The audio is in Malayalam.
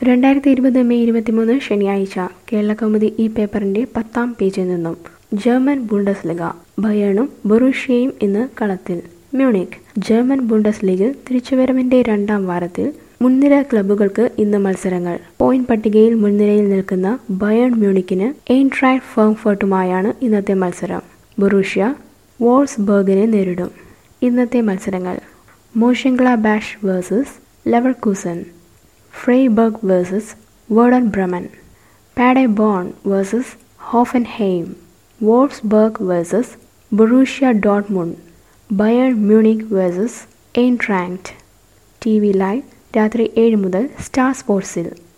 രണ്ടായിരത്തി ഇരുപത് മെയ് ഇരുപത്തിമൂന്ന് ശനിയാഴ്ച കേരളകൗമുദി ഈ പേപ്പറിന്റെ പത്താം പേജിൽ നിന്നും ജർമ്മൻ ബുണ്ടസ്ലിഗ ബയേണും ബൊറൂഷ്യയും ഇന്ന് കളത്തിൽ മ്യൂണിക് ജർമ്മൻ ബുണ്ടസ് ലീഗിൽ തിരിച്ചുവരവിന്റെ രണ്ടാം വാരത്തിൽ മുൻനിര ക്ലബ്ബുകൾക്ക് ഇന്ന് മത്സരങ്ങൾ പോയിന്റ് പട്ടികയിൽ മുൻനിരയിൽ നിൽക്കുന്ന ബയേൺ മ്യൂണിക്കിന് എയിൻട്രാക്ട് ഫ്രാങ്ക്ഫർട്ടുമായാണ് ഇന്നത്തെ മത്സരം ബൊറൂഷ്യ വോൾസ്ബർഗിനെ നേരിടും ഇന്നത്തെ മത്സരങ്ങൾ Monchengladbach versus Leverkusen Freiburg versus Werder Bremen Paderborn versus Hoffenheim Wolfsburg versus Borussia Dortmund Bayern Munich versus Eintracht T V live രാത്രി ഏഴ് മുതൽ സ്റ്റാർ സ്പോർട്സിൽ